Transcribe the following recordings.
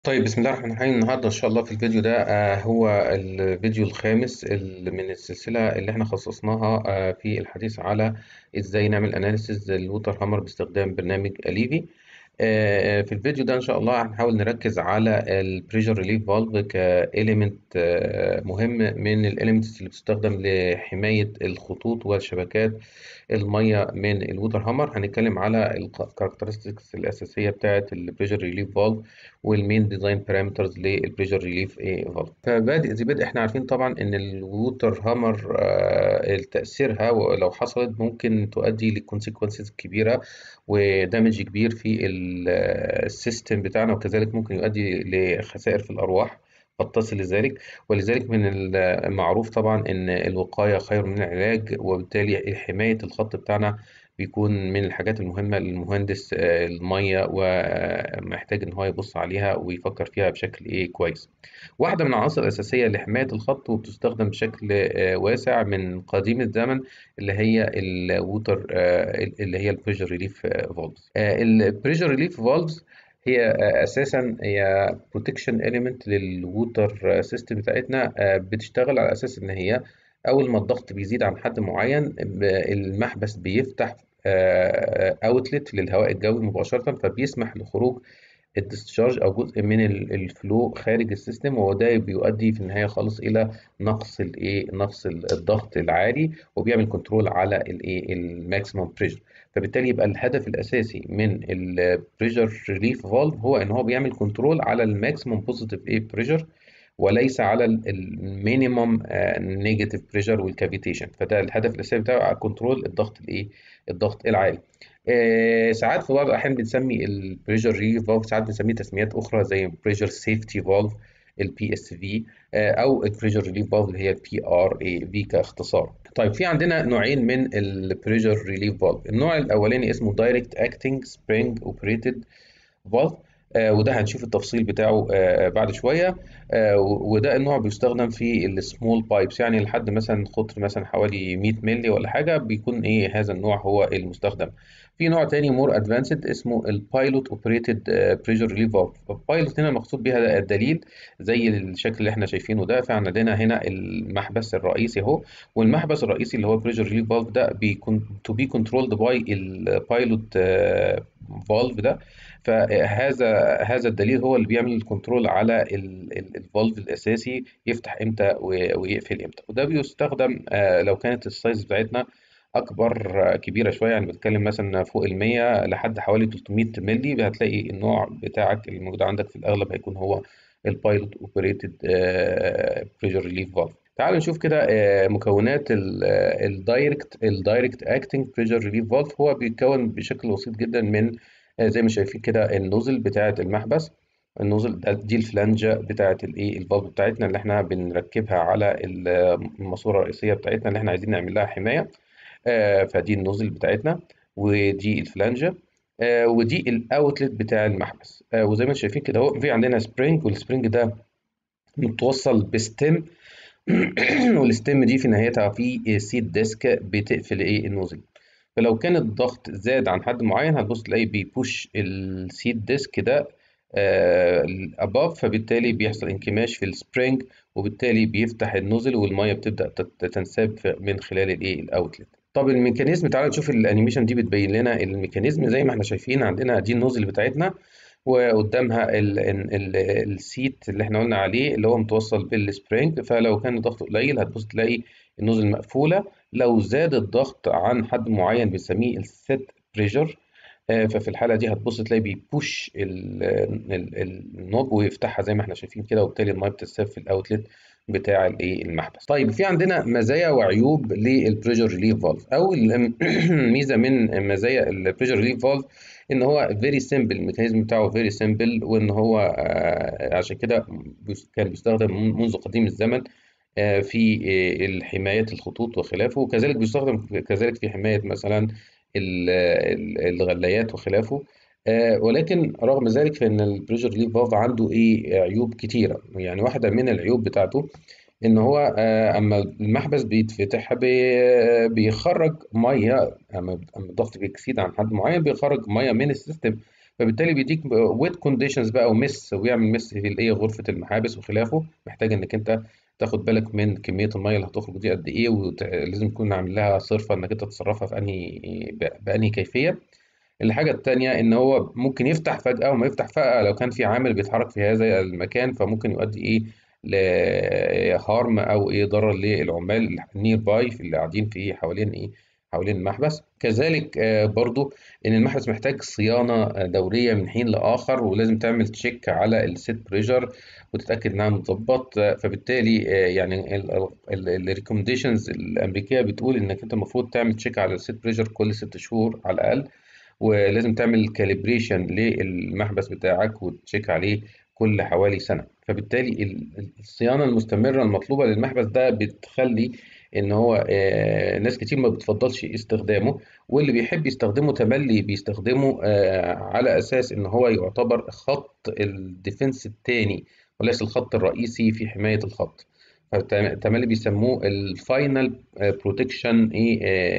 طيب بسم الله الرحمن الرحيم النهارده ان شاء الله في الفيديو ده آه، هو الفيديو الخامس ال- من السلسله اللي احنا خصصناها آه، في الحديث على ازاي نعمل اناليسيز للوتر هامر باستخدام برنامج اليفي آه، في الفيديو ده ان شاء الله هنحاول نركز على البريشر ريليف فالف كإيليمنت مهم من الإيليمنتس اللي بتستخدم لحمايه الخطوط والشبكات الميه من الووتر هامر هنتكلم على الكاركترستكس الاساسيه بتاعه البريشر ريليف فالف والمين ديزاين بارامترز للبريشر ريليف فالف فبادئ ذي بدء احنا عارفين طبعا ان الووتر هامر تاثيرها لو حصلت ممكن تؤدي لكونسيكونسز كبيره ودامج كبير في السيستم بتاعنا وكذلك ممكن يؤدي لخسائر في الارواح قد تصل لذلك ولذلك من المعروف طبعا ان الوقايه خير من العلاج وبالتالي حمايه الخط بتاعنا بيكون من الحاجات المهمه للمهندس الميه ومحتاج ان هو يبص عليها ويفكر فيها بشكل ايه كويس واحده من العناصر الاساسيه لحمايه الخط وبتستخدم بشكل واسع من قديم الزمن اللي هي الووتر اللي هي البريشر ريليف فالفز البريشر ريليف فالفز هي اساسا هي بروتكشن اليمنت للووتر سيستم بتاعتنا بتشتغل على اساس ان هي اول ما الضغط بيزيد عن حد معين المحبس بيفتح اوتلت للهواء الجوي مباشره فبيسمح لخروج الديسشارج او جزء من الفلو خارج السيستم وده بيؤدي في النهايه خالص الى نقص الايه نقص الضغط العالي وبيعمل كنترول على الايه الماكسيمم بريشر فبالتالي يبقى الهدف الاساسي من البريشر ريليف فالف هو ان هو بيعمل كنترول على الماكسيمم بوزيتيف ايه بريشر وليس على المينيمم نيجاتيف بريشر والكافيتيشن فده الهدف الاساسي بتاعه كنترول الضغط الايه الضغط العالي آه ساعات في بعض الاحيان بنسمي البريشر ريليف فالف ساعات بنسميه تسميات اخرى زي بريشر سيفتي فالف البي اس في او البريشر ريليف فالف اللي هي البي ار اي في كاختصار طيب في عندنا نوعين من البريشر ريليف فالف النوع الاولاني اسمه دايركت اكتنج سبرينج اوبريتد فالف آه وده هنشوف التفصيل بتاعه آه بعد شويه آه وده النوع بيستخدم في السمول بايبس يعني لحد مثلا قطر مثلا حوالي 100 مللي ولا حاجه بيكون ايه هذا النوع هو المستخدم في نوع تاني مور ادفانسد اسمه البايلوت اوبريتد بريشر ريليف فالف البايلوت هنا المقصود بها الدليل زي الشكل اللي احنا شايفينه ده فعندنا هنا المحبس الرئيسي اهو والمحبس الرئيسي اللي هو بريشر ريليف فالف ده بيكون تو بي كنترولد باي البايلوت فالف ده فهذا هذا الدليل هو اللي بيعمل الكنترول على الفالف الاساسي يفتح امتى ويقفل امتى وده بيستخدم لو كانت السايز بتاعتنا اكبر كبيره شويه يعني بتكلم مثلا فوق ال 100 لحد حوالي 300 مللي هتلاقي النوع بتاعك الموجود عندك في الاغلب هيكون هو البايلوت اوبريتد بريشر ريليف فالف تعالوا نشوف كده مكونات الدايركت الدايركت اكتنج بريشر ريليف فالف هو بيتكون بشكل بسيط جدا من زي ما شايفين كده النوزل بتاعه المحبس النوزل ده دي الفلانجة بتاعه الايه الفالف بتاعتنا اللي احنا بنركبها على الماسوره الرئيسيه بتاعتنا اللي احنا عايزين نعمل لها حمايه آه فدي النوزل بتاعتنا ودي الفلانجة آه ودي الاوتلت بتاع المحبس آه وزي ما انتم شايفين كده اهو في عندنا سبرينج والسبرينج ده متوصل بستيم والستيم دي في نهايتها في سيت ديسك بتقفل ايه النوزل فلو كان الضغط زاد عن حد معين هتبص تلاقي بيبوش السيت ديسك ده اباف فبالتالي بيحصل انكماش في السبرينج وبالتالي بيفتح النوزل والميه بتبدا تنساب من خلال الايه الاوتلت طب الميكانيزم تعالى نشوف الانيميشن دي بتبين لنا الميكانيزم زي ما احنا شايفين عندنا دي النوزل بتاعتنا وقدامها ال ال ال السيت اللي احنا قلنا عليه اللي هو متوصل بالسبرينج فلو كان الضغط قليل هتبص تلاقي النوزل مقفوله لو زاد الضغط عن حد معين بنسميه السيت بريشر ففي الحاله دي هتبص تلاقي بيبوش النوب ويفتحها زي ما احنا شايفين كده وبالتالي الميه بتتساب في الاوتلت بتاع الايه المحبس طيب في عندنا مزايا وعيوب للبريشر ريليف فالف اول ميزه من مزايا البريشر ريليف فالف ان هو فيري سيمبل الميكانيزم بتاعه فيري سيمبل وان هو عشان كده كان بيستخدم منذ قديم الزمن في الحماية الخطوط وخلافه وكذلك بيستخدم كذلك في حماية مثلا الغلايات وخلافه ولكن رغم ذلك فإن البريشر ريليف فالف عنده إيه عيوب كتيرة يعني واحدة من العيوب بتاعته إن هو أما المحبس بيتفتح بيخرج مية أما الضغط بيكسيد عن حد معين بيخرج مية من السيستم فبالتالي بيديك ويت كونديشنز بقى ومس ويعمل مس في الايه غرفه المحابس وخلافه محتاج انك انت تاخد بالك من كميه الميه اللي هتخرج دي قد ايه ولازم تكون عامل لها صرفه انك انت تصرفها في انهي بانهي كيفيه الحاجة التانية إن هو ممكن يفتح فجأة وما يفتح فجأة لو كان في عامل بيتحرك في هذا المكان فممكن يؤدي إيه لهارم أو إيه ضرر للعمال النير باي اللي قاعدين في حوالين إيه حوالين المحبس كذلك آه، برضو ان المحبس محتاج صيانه دوريه من حين لاخر ولازم تعمل تشيك على السيت بريشر وتتاكد انها متظبط فبالتالي آه، يعني الريكومنديشنز الامريكيه بتقول انك انت المفروض تعمل تشيك على السيت بريشر كل ست شهور على الاقل ولازم تعمل كاليبريشن للمحبس بتاعك وتشيك عليه كل حوالي سنة فبالتالي الصيانة المستمرة المطلوبة للمحبس ده بتخلي ان هو آه، ناس كتير ما بتفضلش استخدامه واللي بيحب يستخدمه تملي بيستخدمه آه، على اساس ان هو يعتبر خط الديفنس الثاني وليس الخط الرئيسي في حماية الخط فتملي بيسموه الفاينل بروتكشن ايه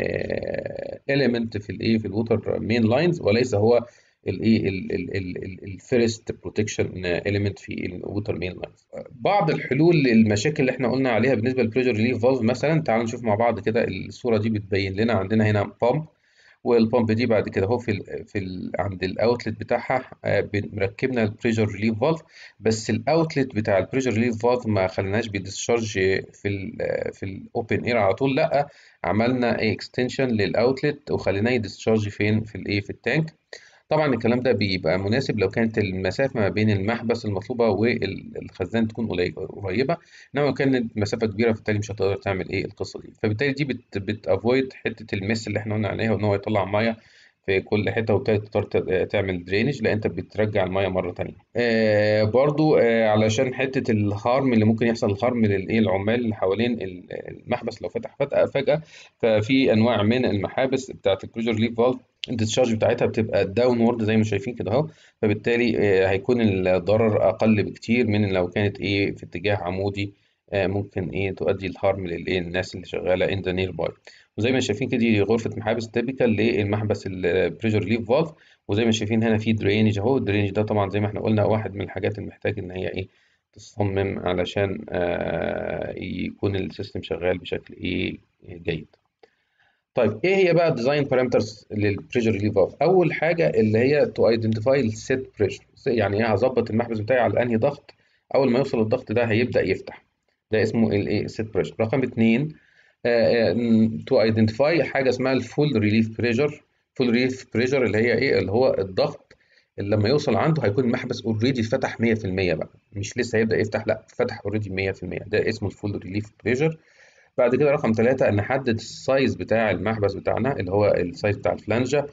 اليمنت في الايه في الووتر مين لاينز وليس هو الايه الفيرست بروتكشن اليمنت في الووتر مين لاينز بعض الحلول للمشاكل اللي احنا قلنا عليها بالنسبه للبريشر ريليف فالف مثلا تعالوا نشوف مع بعض كده الصوره دي بتبين لنا عندنا هنا بامب والبامب دي بعد كده اهو في ال في ال عند الاوتلت بتاعها آه، مركبنا البريشر ريليف فالف بس الاوتلت بتاع البريشر ريليف فالف ما خليناش بيديسشارج في ال في الاوبن اير على طول لا عملنا اكستنشن للاوتلت وخليناه يديسشارج فين في الايه في التانك طبعا الكلام ده بيبقى مناسب لو كانت المسافة ما بين المحبس المطلوبة والخزان تكون قريبة انما لو كانت مسافة كبيرة فبالتالي مش هتقدر تعمل ايه القصة دي فبالتالي دي بت بتافويد حتة المس اللي احنا قلنا عليها وان هو يطلع مية في كل حته وتقدر تعمل درينج لا انت بترجع الميه مره تانية آه برضو آه علشان حته الهارم اللي ممكن يحصل الهارم للايه العمال اللي حوالين المحبس لو فتح فجاه ففي انواع من المحابس بتاعت البريشر ليف فالف الديسشارج بتاعتها بتبقى داون وورد زي ما شايفين كده اهو فبالتالي آه، هيكون الضرر اقل بكتير من لو كانت ايه في اتجاه عمودي آه، ممكن ايه تؤدي الهارم للايه الناس اللي شغاله ان ذا نير باي وزي ما شايفين كده دي غرفه محابس تيبيكال للمحبس البريشر ليف فالف وزي ما شايفين هنا في درينج اهو الدرينج ده طبعا زي ما احنا قلنا واحد من الحاجات اللي محتاج ان هي ايه تصمم علشان آه يكون السيستم شغال بشكل ايه جيد طيب ايه هي بقى الديزاين بارامترز للبريشر ريليف فالف اول حاجه اللي هي تو ايدنتيفاي السيت بريشر يعني ايه هظبط المحبس بتاعي على انهي ضغط اول ما يوصل الضغط ده هيبدا يفتح ده اسمه الايه السيت بريشر رقم اثنين تو ايدنتيفاي حاجه اسمها الفول ريليف بريشر فول ريليف بريشر اللي هي ايه اللي هو الضغط اللي لما يوصل عنده هيكون المحبس اوريدي فتح 100% بقى مش لسه هيبدا يفتح لا فتح اوريدي 100% ده اسمه الفول ريليف بريشر بعد كده رقم ثلاثة نحدد السايز بتاع المحبس بتاعنا اللي هو السايز بتاع الفلانجة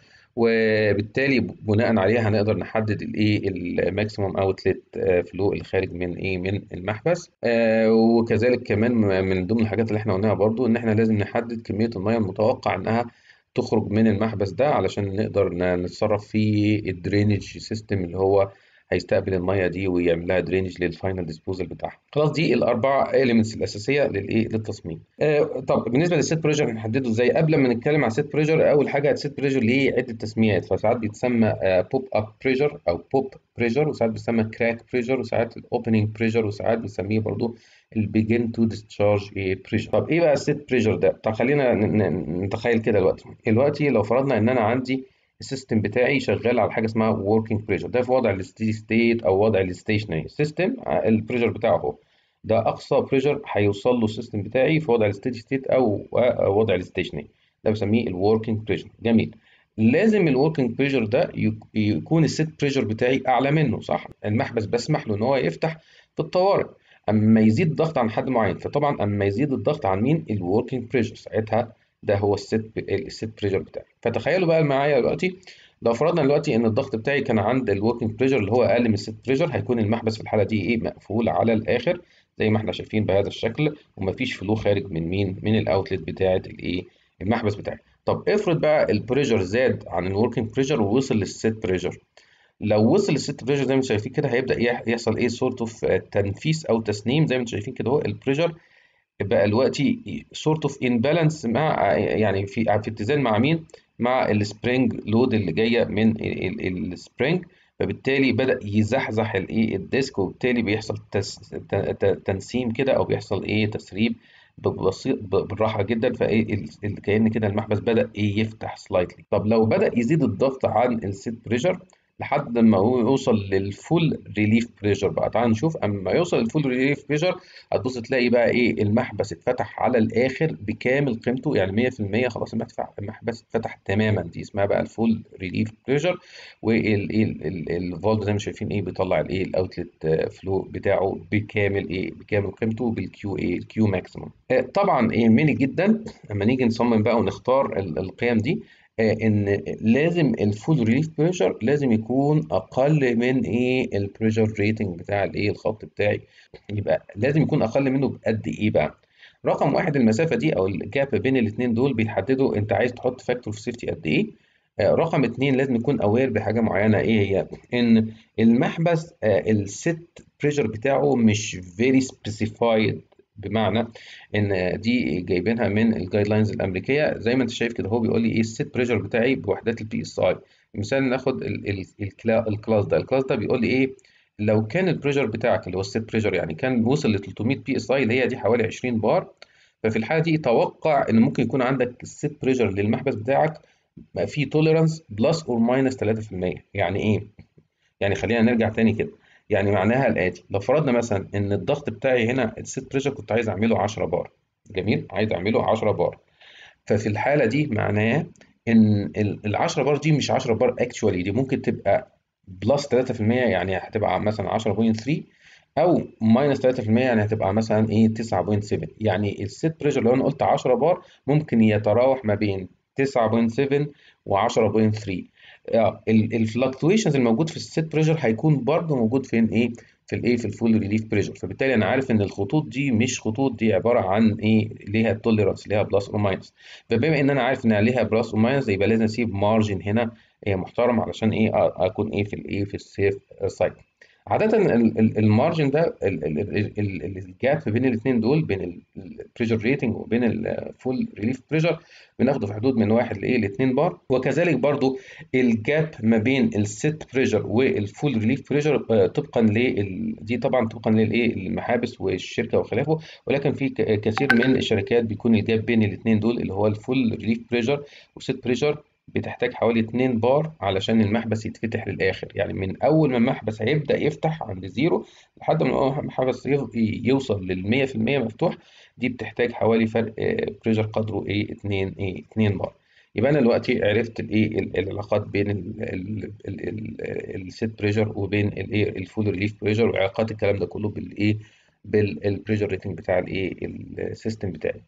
وبالتالي بناء عليه هنقدر نحدد الايه الماكسيموم اوتلت فلو الخارج من ايه من المحبس آه وكذلك كمان من ضمن الحاجات اللي احنا قلناها برضو ان احنا لازم نحدد كميه الميه المتوقع انها تخرج من المحبس ده علشان نقدر نتصرف في الدرينج سيستم اللي هو هيستقبل الميه دي ويعمل لها درينج للفاينل ديسبوزل بتاعها خلاص دي الاربع اليمنتس الاساسيه للايه للتصميم آه طب بالنسبه للسيت بريشر هنحدده ازاي قبل ما نتكلم على السيت بريشر اول حاجه السيت بريشر ليه عده تسميات فساعات بيتسمى بوب اب بريشر او بوب بريشر وساعات بيتسمى كراك بريشر وساعات الاوبننج بريشر وساعات بنسميه برضو البيجن تو ديسشارج بريشر طب ايه بقى السيت بريشر ده طب خلينا نتخيل كده دلوقتي دلوقتي لو فرضنا ان انا عندي السيستم بتاعي شغال على حاجه اسمها working pressure ده في وضع الستيدي ستيت او وضع الستيشنري سيستم البريشر بتاعه اهو ده اقصى بريشر هيوصل له السيستم بتاعي في وضع الستيدي ستيت او وضع الستيشنري ده بسميه الوركينج بريشر جميل لازم الوركينج بريشر ده يكون السيت بريشر بتاعي اعلى منه صح المحبس بسمح له ان هو يفتح في الطوارئ اما يزيد الضغط عن حد معين فطبعا اما يزيد الضغط عن مين الوركينج بريشر ساعتها ده هو الست الست بريشر بتاعي فتخيلوا بقى معايا دلوقتي لو فرضنا دلوقتي ان الضغط بتاعي كان عند الوركينج بريشر اللي هو اقل من الست بريشر هيكون المحبس في الحاله دي ايه مقفول على الاخر زي ما احنا شايفين بهذا الشكل ومفيش فلو خارج من مين من الاوتلت بتاعه الايه المحبس بتاعي طب افرض بقى البريشر زاد عن الوركينج بريشر ووصل للست بريشر لو وصل للست بريشر زي ما انتم شايفين كده هيبدا يحصل ايه سورت اوف تنفيس او تسنيم زي ما انتم شايفين كده هو البريشر بقى دلوقتي سورت اوف امبالانس مع يعني في في اتزان مع مين؟ مع السبرينج لود اللي جايه من السبرينج فبالتالي بدأ يزحزح الايه الديسك وبالتالي بيحصل تس... ت- ت- تنسيم كده او بيحصل ايه تسريب بسيط بالراحه جدا فايه ال- ال- كأن كده المحبس بدأ ايه يفتح سلايتلي طب لو بدأ يزيد الضغط عن السيت بريشر لحد ما هو يوصل للفول ريليف بريشر بقى تعال نشوف اما يوصل للفول ريليف بريشر هتبص تلاقي بقى ايه المحبس اتفتح على الاخر بكامل قيمته يعني 100% خلاص المحبس المحبس اتفتح تماما دي اسمها بقى الفول ريليف بريشر والفولت زي ما شايفين ايه بيطلع الايه الاوتلت فلو بتاعه بكامل ايه بكامل قيمته بالكيو ايه الكيو ماكسيموم طبعا ايه ميني جدا لما نيجي نصمم بقى ونختار ال- القيم دي آه، ان لازم الفول ريليف بريشر لازم يكون اقل من ايه البريشر ريتنج بتاع الايه الخط بتاعي يبقى لازم يكون اقل منه بقد ايه بقى رقم واحد المسافه دي او الجاب بين الاثنين دول بيحددوا انت عايز تحط فاكتور في سيفتي قد ايه آه، رقم اتنين لازم يكون اوير بحاجه معينه ايه هي ان المحبس الست بريشر بتاعه مش فيري سبيسيفايد بمعنى ان دي جايبينها من الجايد لاينز الامريكيه زي ما انت شايف كده هو بيقول لي ايه الست بريشر بتاعي بوحدات البي اس اي مثال ناخد ال- ال- الكلا- الكلاس ده الكلاس ده بيقول لي ايه لو كان البريشر بتاعك اللي هو الست بريشر يعني كان وصل ل 300 بي اس اي اللي هي دي حوالي 20 بار ففي الحاله دي توقع ان ممكن يكون عندك الست بريشر للمحبس بتاعك بقى فيه توليرانس بلس اور ماينس 3% يعني ايه يعني خلينا نرجع تاني كده يعني معناها الآتي لو فرضنا مثلا إن الضغط بتاعي هنا الست بريشر كنت عايز أعمله 10 بار جميل عايز أعمله 10 بار ففي الحالة دي معناه إن ال 10 بار دي مش 10 بار اكشوالي دي ممكن تبقى بلس 3% يعني هتبقى مثلا 10.3 او ماينس 3% يعني هتبقى مثلا ايه 9.7 يعني الست بريشر لو انا قلت 10 بار ممكن يتراوح ما بين 9.7 و 10.3 الفلكتويشنز الموجود في الست بريشر هيكون برضه موجود فين ايه في الايه في الفول ريليف بريشر فبالتالي انا عارف ان الخطوط دي مش خطوط دي عباره عن ايه ليها توليرانس ليها بلس او ماينس فبما ان انا عارف انها ليها بلس او ماينس يبقى لازم اسيب مارجن هنا إيه محترم علشان ايه اكون ايه في الايه في السيف سايد عادة المارجن ده الجاب بين الاثنين دول بين البريشر ريتنج وبين الفول ريليف بريشر بناخده في حدود من واحد لايه لاثنين بار وكذلك برضو الجاب ما بين الست بريشر والفول ريليف بريشر طبقا لل دي طبعا طبقا للايه المحابس والشركه وخلافه ولكن في كثير من الشركات بيكون الجاب بين الاثنين دول اللي هو الفول ريليف بريشر والست بريشر بتحتاج حوالي 2 بار علشان المحبس يتفتح للآخر يعني من أول ما المحبس هيبدأ يفتح عند زيرو لحد ما المحبس يوصل لل 100% مفتوح دي بتحتاج حوالي فرق بريشر قدره ايه 2 ايه 2 بار يبقى انا دلوقتي عرفت الايه العلاقات بين الست بريشر وبين الايه الفول ريليف بريشر وعلاقات الكلام ده كله بالايه بالبريشر ريتنج بتاع الايه السيستم بتاعي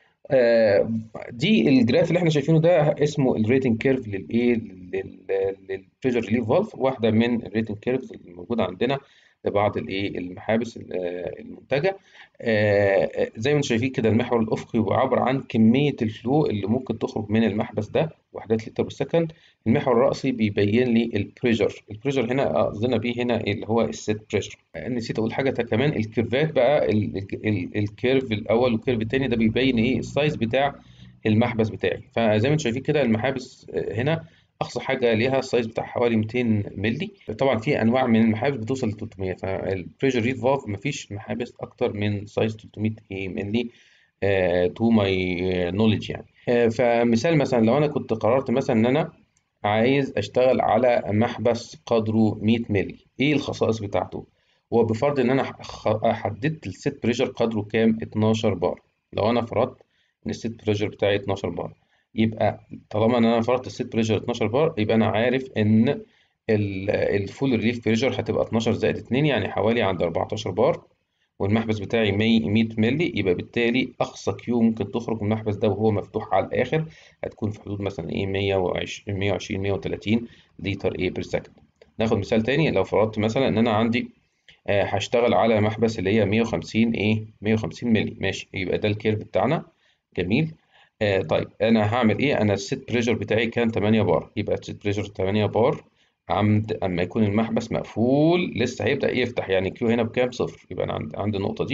دي الجراف اللي احنا شايفينه ده اسمه الريتنج كيرف للايه للبريشر ريليف فالف واحده من الريتنج كيرفز اللي موجوده عندنا لبعض الايه المحابس المنتجه زي ما انتم شايفين كده المحور الافقي هو عباره عن كميه الفلو اللي ممكن تخرج من المحبس ده وحدات لتر بالسكند المحور الرأسي بيبين لي البريشر البريشر هنا قصدنا بيه هنا اللي هو السيت بريشر نسيت اقول حاجه كمان الكيرفات بقى الكيرف الاول والكيرف الثاني ده بيبين ايه السايز بتاع المحبس بتاعي فزي ما انتم شايفين كده المحابس هنا اقصى حاجه ليها السايز بتاع حوالي 200 مللي طبعا في انواع من المحابس بتوصل ل 300 فالبريشر ريد فالف مفيش محابس اكتر من سايز 300 مللي تو ماي نوليدج يعني uh, فمثال مثلا لو انا كنت قررت مثلا ان انا عايز اشتغل على محبس قدره 100 مللي ايه الخصائص بتاعته وبفرض ان انا حددت الست بريشر قدره كام 12 بار لو انا فرضت ان الست بريشر بتاعي 12 بار يبقى طالما ان انا فرضت الست بريشر 12 بار يبقى انا عارف ان الفول ريليف بريشر هتبقى 12 زائد 2 يعني حوالي عند 14 بار والمحبس بتاعي 100 مللي يبقى بالتالي اقصى كيو ممكن تخرج من المحبس ده وهو مفتوح على الاخر هتكون في حدود مثلا ايه 120 120 130 لتر ايه بير سكند ناخد مثال تاني لو فرضت مثلا ان انا عندي آه هشتغل على محبس اللي هي 150 ايه 150 مللي ماشي يبقى ده الكيرف بتاعنا جميل آه طيب انا هعمل ايه انا الست بريشر بتاعي كان 8 بار يبقى الست بريشر 8 بار عند اما يكون المحبس مقفول لسه هيبدا يفتح يعني كيو هنا بكام صفر يبقى انا عند عند النقطه دي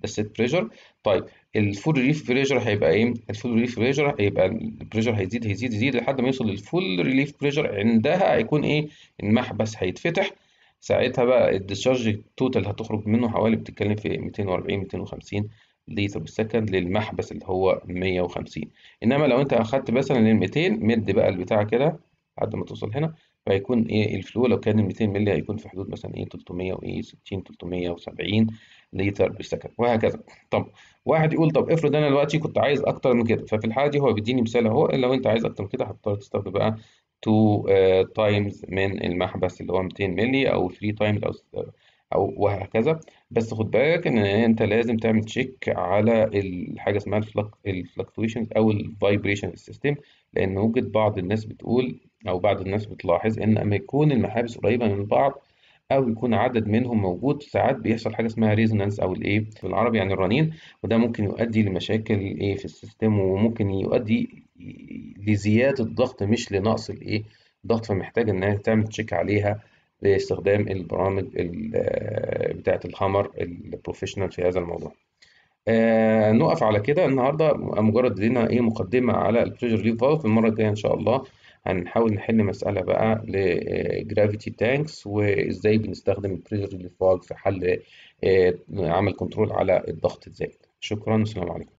السيت بريشر طيب الفول ريليف بريشر هيبقى ايه الفول ريليف بريشر هيبقى البريشر هيزيد هيزيد يزيد لحد ما يوصل للفول ريليف بريشر عندها هيكون ايه المحبس هيتفتح ساعتها بقى الديسشارج التوتال هتخرج منه حوالي بتتكلم في 240 250 لتر بالسكند للمحبس اللي هو 150 انما لو انت اخدت مثلا ال 200 مد بقى البتاع كده لحد ما توصل هنا فهيكون ايه الفلو لو كان ال 200 مللي هيكون في حدود مثلا ايه 300 وايه 60 370 لتر بالسكند وهكذا طب واحد يقول طب افرض انا دلوقتي كنت عايز اكتر من كده ففي الحاله دي هو بيديني مثال اهو لو انت عايز اكتر من كده هتضطر تستخدم بقى 2 تايمز من المحبس اللي هو 200 مللي او 3 تايمز او او وهكذا بس خد بالك ان انت لازم تعمل تشيك على الحاجه اسمها الفلكتويشنز او الفايبريشن سيستم لان وجد بعض الناس بتقول او بعض الناس بتلاحظ ان اما يكون المحابس قريبه من بعض او يكون عدد منهم موجود ساعات بيحصل حاجه اسمها ريزونانس او الايه بالعربي يعني الرنين وده ممكن يؤدي لمشاكل ايه في السيستم وممكن يؤدي لزياده ضغط مش لنقص الايه ضغط فمحتاج انها تعمل تشيك عليها باستخدام البرامج بتاعه الهامر البروفيشنال في هذا الموضوع آه نقف على كده النهارده مجرد لنا ايه مقدمه على البريشر ريليف فالف المره الجايه ان شاء الله هنحاول نحل مساله بقى لجرافيتي تانكس وازاي بنستخدم البريشر ريليف فالف في حل آه عمل كنترول على الضغط الزايد شكرا والسلام عليكم